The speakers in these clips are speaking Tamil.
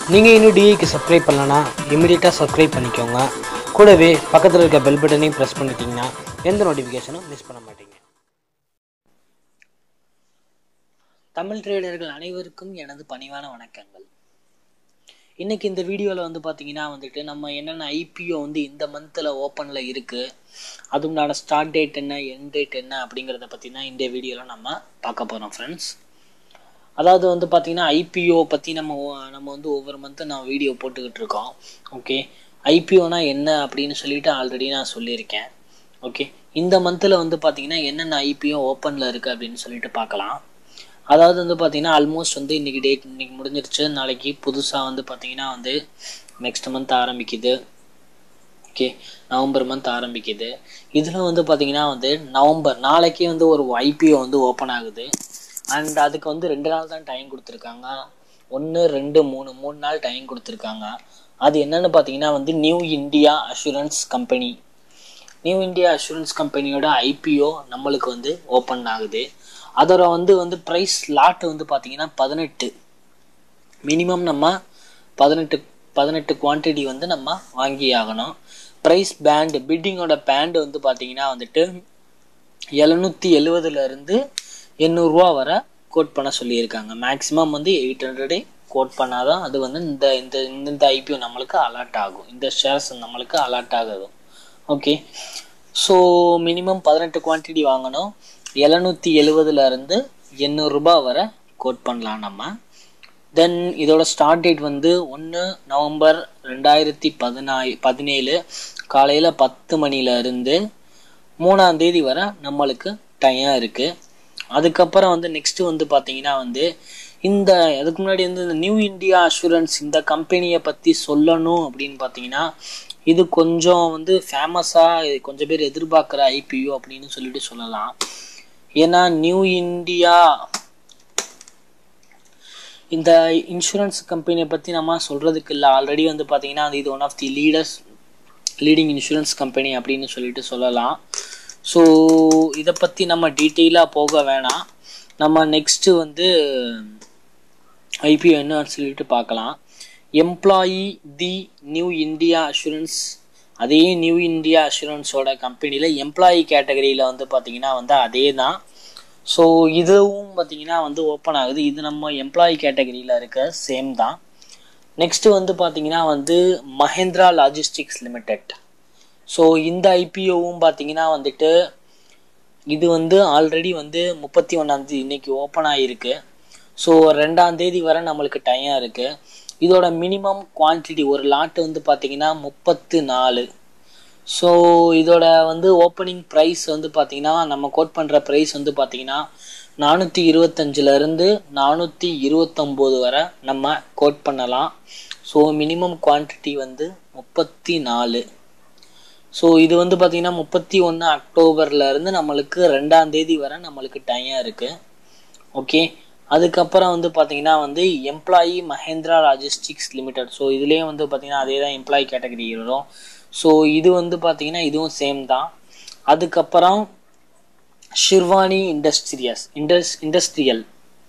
நீங்கள் இன்னும் டிஐக்கு சப்ஸ்கிரைப் பண்ணலன்னா இமீடியட்டாக சப்ஸ்கிரைப் பண்ணிக்கோங்க கூடவே பக்கத்தில் இருக்க பெல் பட்டனையும் ப்ரெஸ் பண்ணிட்டீங்கன்னா எந்த நோட்டிஃபிகேஷனும் மிஸ் பண்ண மாட்டீங்க தமிழ் ட்ரேடர்கள் அனைவருக்கும் எனது பணிவான வணக்கங்கள் இன்னைக்கு இந்த வீடியோவில் வந்து பார்த்தீங்கன்னா வந்துட்டு நம்ம என்னென்ன ஐபிஓ வந்து இந்த மந்தில் ஓப்பனில் இருக்குது அதுக்குண்டான ஸ்டார்ட் டேட் என்ன எண்ட் டேட் என்ன அப்படிங்கிறத பற்றி தான் இந்த வீடியோவில் நம்ம பார்க்க போகிறோம் ஃப்ரெண்ட்ஸ் அதாவது வந்து பார்த்தீங்கன்னா ஐபிஓ பற்றி நம்ம ஒ- நம்ம வந்து ஒவ்வொரு மந்த்தும் நான் வீடியோ போட்டுக்கிட்டு இருக்கோம் ஓகே ஐபிஓனா என்ன அப்படின்னு சொல்லிட்டு ஆல்ரெடி நான் சொல்லியிருக்கேன் ஓகே இந்த மந்தில் வந்து பார்த்தீங்கன்னா என்னென்ன ஐபிஓ ஓப்பனில் இருக்குது அப்படின்னு சொல்லிட்டு பார்க்கலாம் அதாவது வந்து பார்த்தீங்கன்னா ஆல்மோஸ்ட் வந்து இன்னைக்கு டேட் இன்னைக்கு முடிஞ்சிருச்சு நாளைக்கு புதுசாக வந்து பார்த்தீங்கன்னா வந்து நெக்ஸ்ட் மந்த் ஆரம்பிக்குது ஓகே நவம்பர் மந்த் ஆரம்பிக்குது இதில் வந்து பார்த்தீங்கன்னா வந்து நவம்பர் நாளைக்கே வந்து ஒரு ஐபிஓ வந்து ஓப்பன் ஆகுது அண்ட் அதுக்கு வந்து ரெண்டு நாள் தான் டைம் கொடுத்துருக்காங்க ஒன்று ரெண்டு மூணு மூணு நாள் டைம் கொடுத்துருக்காங்க அது என்னன்னு பார்த்தீங்கன்னா வந்து new India assurance company new India assurance கம்பெனியோட ஐபிஓ நம்மளுக்கு வந்து ஓப்பன் ஆகுது அதோட வந்து வந்து ப்ரைஸ் லாட் வந்து பார்த்தீங்கன்னா பதினெட்டு மினிமம் நம்ம பதினெட்டு பதினெட்டு குவான்டிட்டி வந்து நம்ம வாங்கி ஆகணும் ப்ரைஸ் பேண்டு பிட்டிங்கோட பேண்டு வந்து பார்த்தீங்கன்னா வந்துட்டு எழுநூற்றி எழுவதுலேருந்து எண்ணூறுரூவா வரை கோட் பண்ண சொல்லியிருக்காங்க மேக்ஸிமம் வந்து எயிட் ஹண்ட்ரடே கோட் பண்ணாதான் அது வந்து இந்த இந்த இந்த ஐபிஓ நம்மளுக்கு அலர்ட் ஆகும் இந்த ஷேர்ஸ் நம்மளுக்கு அலர்ட் ஆகுது ஓகே ஸோ மினிமம் பதினெட்டு குவான்டிட்டி வாங்கணும் எழுநூற்றி எழுவதுலேருந்து எண்ணூறுரூபா வரை கோட் பண்ணலாம் நம்ம தென் இதோட ஸ்டார்ட் டேட் வந்து ஒன்று நவம்பர் ரெண்டாயிரத்தி பதினாய் பதினேழு காலையில் பத்து மணில இருந்து மூணாம் தேதி வரை நம்மளுக்கு டைம் இருக்குது அதுக்கப்புறம் வந்து நெக்ஸ்ட் வந்து பார்த்தீங்கன்னா வந்து இந்த அதுக்கு முன்னாடி வந்து இந்த நியூ இந்தியா அஷூரன்ஸ் இந்த கம்பெனியை பற்றி சொல்லணும் அப்படின்னு பார்த்தீங்கன்னா இது கொஞ்சம் வந்து ஃபேமஸாக கொஞ்சம் பேர் எதிர்பார்க்குற ஐபிஓ அப்படின்னு சொல்லிட்டு சொல்லலாம் ஏன்னா நியூ இந்தியா இந்த இன்சூரன்ஸ் கம்பெனியை பற்றி நம்ம சொல்கிறதுக்கு இல்லை ஆல்ரெடி வந்து பார்த்தீங்கன்னா அது இது one of the leaders leading insurance company அப்படின்னு சொல்லிட்டு சொல்லலாம் ஸோ இதை பற்றி நம்ம டீட்டெயிலாக போக வேணாம் நம்ம நெக்ஸ்ட்டு வந்து ஐபிஓ என்னன்னு சொல்லிட்டு பார்க்கலாம் employee the new India assurance அதே நியூ இந்தியா அஷூரன்ஸோட கம்பெனியில் எம்ப்ளாயி கேட்டகரியில் வந்து பார்த்தீங்கன்னா வந்து அதே தான் ஸோ இதுவும் பார்த்தீங்கன்னா வந்து ஓப்பன் ஆகுது இது நம்ம எம்ப்ளாயி கேட்டகரியில் இருக்க சேம் தான் நெக்ஸ்ட்டு வந்து பார்த்தீங்கன்னா வந்து மஹேந்திரா லாஜிஸ்டிக்ஸ் லிமிடெட் ஸோ இந்த ஐபிஓவும் பார்த்தீங்கன்னா வந்துட்டு இது வந்து ஆல்ரெடி வந்து முப்பத்தி ஒன்றாந்தேதி இன்னைக்கு ஓப்பன் ஆகிருக்கு ஸோ ரெண்டாம் தேதி வரை நம்மளுக்கு டைம் இருக்குது இதோட மினிமம் குவான்டிட்டி ஒரு லாட்டு வந்து பார்த்தீங்கன்னா முப்பத்து நாலு ஸோ இதோட வந்து ஓப்பனிங் ப்ரைஸ் வந்து பார்த்தீங்கன்னா நம்ம கோட் பண்ணுற ப்ரைஸ் வந்து பார்த்தீங்கன்னா நானூற்றி இருபத்தஞ்சிலேருந்து நானூற்றி இருபத்தொம்போது வரை நம்ம கோட் பண்ணலாம் ஸோ மினிமம் குவான்டிட்டி வந்து முப்பத்தி நாலு ஸோ இது வந்து பார்த்தீங்கன்னா முப்பத்தி ஒன்று அக்டோபர்லேருந்து நம்மளுக்கு ரெண்டாம் தேதி வரை நம்மளுக்கு டைம் இருக்குது ஓகே அதுக்கப்புறம் வந்து பார்த்தீங்கன்னா வந்து employee Mahindra logistics limited so இதுலேயே வந்து பார்த்தீங்கன்னா அதே தான் எம்ப்ளாயி கேட்டகரி வரும் ஸோ இது வந்து பார்த்தீங்கன்னா இதுவும் சேம் தான் அதுக்கப்புறம் Shirvani industrious indus industrial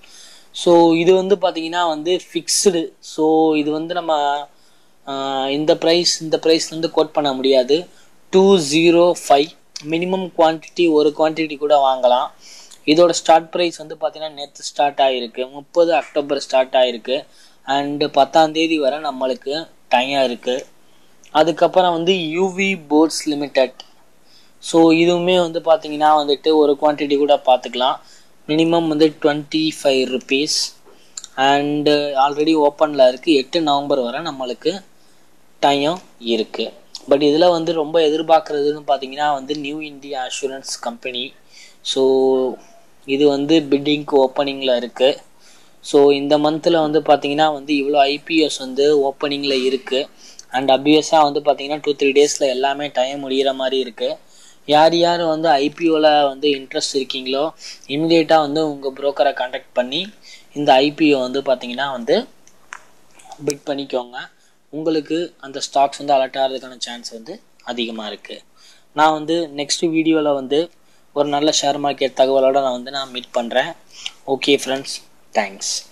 so இது வந்து பார்த்தீங்கன்னா வந்து ஃபிக்ஸ்டு ஸோ இது வந்து நம்ம ஆஹ், இந்த ப்ரைஸ் இந்த ப்ரைஸ்லேருந்து கோட் பண்ண முடியாது two zero five minimum quantity ஒரு குவான்டிட்டி கூட வாங்கலாம் இதோட ஸ்டார்ட் ப்ரைஸ் வந்து பார்த்தீங்கன்னா நேற்று ஸ்டார்ட் ஆகிருக்கு முப்பது அக்டோபர் ஸ்டார்ட் ஆகிருக்கு அண்டு பத்தாம் தேதி வரை நம்மளுக்கு டைம் இருக்குது அதுக்கப்புறம் வந்து யூவி போர்ட்ஸ் லிமிடெட் ஸோ இதுவுமே வந்து பார்த்தீங்கன்னா வந்துட்டு ஒரு குவான்டிட்டி கூட பார்த்துக்கலாம் மினிமம் வந்து twenty five rupees and already ஓப்பனில் இருக்குது எட்டு நவம்பர் வரை நம்மளுக்கு டைம் இருக்குது பட் இதில் வந்து ரொம்ப எதிர்பார்க்குறதுன்னு பார்த்தீங்கன்னா வந்து new India assurance company so இது வந்து பிட்டிங்க்கு ஓப்பனிங்கில் இருக்குது ஸோ இந்த மந்தில் வந்து பார்த்தீங்கன்னா வந்து இவ்வளோ ஐபிஎஸ் வந்து ஓப்பனிங்கில் இருக்குது அண்ட் அபியஸாக வந்து பார்த்தீங்கன்னா டூ த்ரீ டேஸில் எல்லாமே டைம் முடிகிற மாதிரி இருக்குது யார் யார் வந்து ஐபிஓவில் வந்து இன்ட்ரெஸ்ட் இருக்கீங்களோ இமிடியேட்டாக வந்து உங்கள் ப்ரோக்கரை காண்டாக்ட் பண்ணி இந்த ஐபிஓ வந்து பார்த்தீங்கன்னா வந்து பிட் பண்ணிக்கோங்க உங்களுக்கு அந்த ஸ்டாக்ஸ் வந்து அலர்ட் ஆகிறதுக்கான சான்ஸ் வந்து அதிகமாக இருக்குது நான் வந்து நெக்ஸ்ட் வீடியோவில் வந்து ஒரு நல்ல ஷேர் மார்க்கெட் தகவலோட நான் வந்து நான் மீட் பண்ணுறேன் ஓகே ஃப்ரெண்ட்ஸ் தேங்க்ஸ்